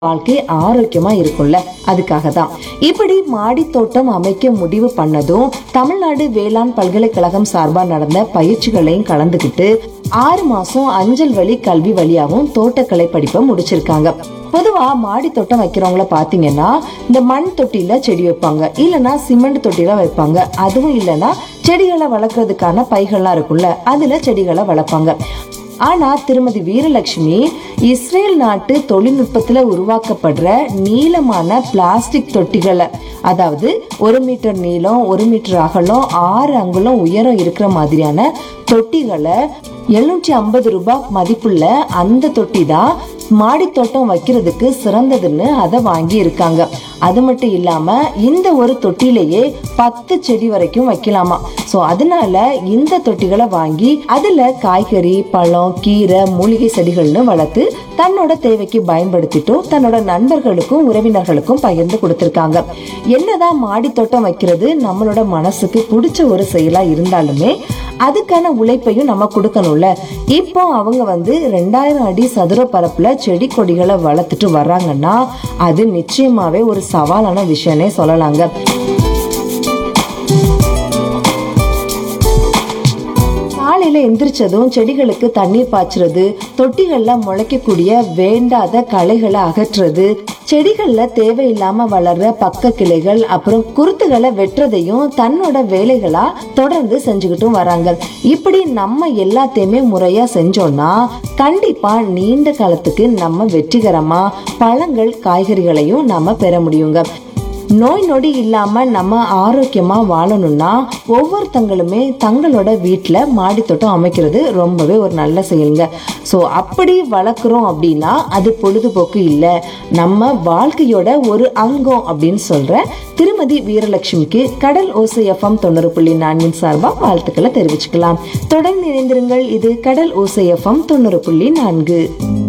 வாழ்க்கை ஆரோக்கியமா இருக்கும்ல அதுக்காக தான் இப்படி மாடி தோட்டம் அமைக்க முடிவு பண்ணதும் தமிழ்நாடு வேளாண் பல்கலைக்கழகம் சார்பா நடந்த பயிற்சிகளையும் கலந்துக்கிட்டு ஆறு மாசம் அஞ்சல் வழி கல்வி வழியாவும் தோட்டக்கலை படிப்பை முடிச்சிருக்காங்க பொதுவா மாடி தோட்டம் வைக்கிறவங்கள பாத்தீங்கன்னா இந்த மண் தொட்டியில செடி வைப்பாங்க இல்லனா சிமெண்ட் தொட்டியில வைப்பாங்க அதுவும் இல்லனா செடிகளை வளர்க்கறதுக்கான பைகள்லாம் இருக்கும்ல அதுல செடிகளை வளர்ப்பாங்க ஆனா திருமதி வீரலட்சுமி இஸ்ரேல் நாட்டு தொழில்நுட்பத்துல உருவாக்கப்படுற நீளமான பிளாஸ்டிக் தொட்டிகளை அதாவது ஒரு மீட்டர் நீளம் ஒரு மீட்டர் அகலம் ஆறு அங்குலம் உயரம் இருக்கிற மாதிரியான தொட்டிகளை எழுநூற்றி ஐம்பது ரூபாய் மதிப்புள்ள அந்த தொட்டி தான் மாடி தோட்டம் வைக்கிறதுக்கு சிறந்ததுன்னு அதை வாங்கி இருக்காங்க அது மட்டும் இல்லாம இந்த ஒரு தொட்டிலேயே பத்து செடி வரைக்கும் வைக்கலாமா சோ அதனால இந்த தொட்டிகளை வாங்கி அதுல காய்கறி பழம் கீரை மூலிகை செடிகள்னு வளர்த்து தன்னோட தேவைக்கு பயன்படுத்திட்டும் தன்னோட நண்பர்களுக்கும் உறவினர்களுக்கும் பகிர்ந்து கொடுத்திருக்காங்க என்னதான் மாடி தோட்டம் வைக்கிறது நம்மளோட மனசுக்கு பிடிச்ச ஒரு செயலா இருந்தாலுமே அதுக்கான உழைப்பையும் நம்ம கொடுக்கணும்ல இப்போ அவங்க வந்து ரெண்டாயிரம் அடி சதுர பரப்புல செடி கொடிகளை வளர்த்துட்டு வர்றாங்கன்னா அது நிச்சயமாவே ஒரு சவாலான விஷயம்னே சொல்லலாங்க காலையில எந்திரிச்சதும் செடிகளுக்கு தண்ணீர் பாய்ச்சுறது தொட்டிகள்ல முளைக்கக்கூடிய வேண்டாத களைகளை அகற்றுறது செடிகள்ல தேவையில்லாம வளர்ற பக்க கிளைகள் அப்புறம் குருத்துகளை வெட்டுறதையும் தன்னோட வேலைகளா தொடர்ந்து செஞ்சுக்கிட்டும் வராங்க இப்படி நம்ம எல்லாத்தையுமே முறையா செஞ்சோம்னா கண்டிப்பா நீண்ட காலத்துக்கு நம்ம வெற்றிகரமா பழங்கள் காய்கறிகளையும் நாம பெற முடியுங்க நோய் நொடி இல்லாம நம்ம ஆரோக்கியமா வாழணும்னா ஒவ்வொருத்தங்களுமே தங்களோட வீட்டுல மாடி தோட்டம் அமைக்கிறது ரொம்பவே ஒரு நல்ல செயலுங்க ஸோ அப்படி வளர்க்குறோம் அப்படின்னா அது பொழுதுபோக்கு இல்லை நம்ம வாழ்க்கையோட ஒரு அங்கம் அப்படின்னு சொல்ற திருமதி வீரலட்சுமிக்கு கடல் ஓசை எஃப்எம் தொண்ணூறு புள்ளி நான்கின் சார்பா வாழ்த்துக்களை தெரிவிச்சுக்கலாம் தொடர்ந்து இணைந்திருங்கள் இது கடல் ஓசை எஃப்எம் தொண்ணூறு புள்ளி நான்கு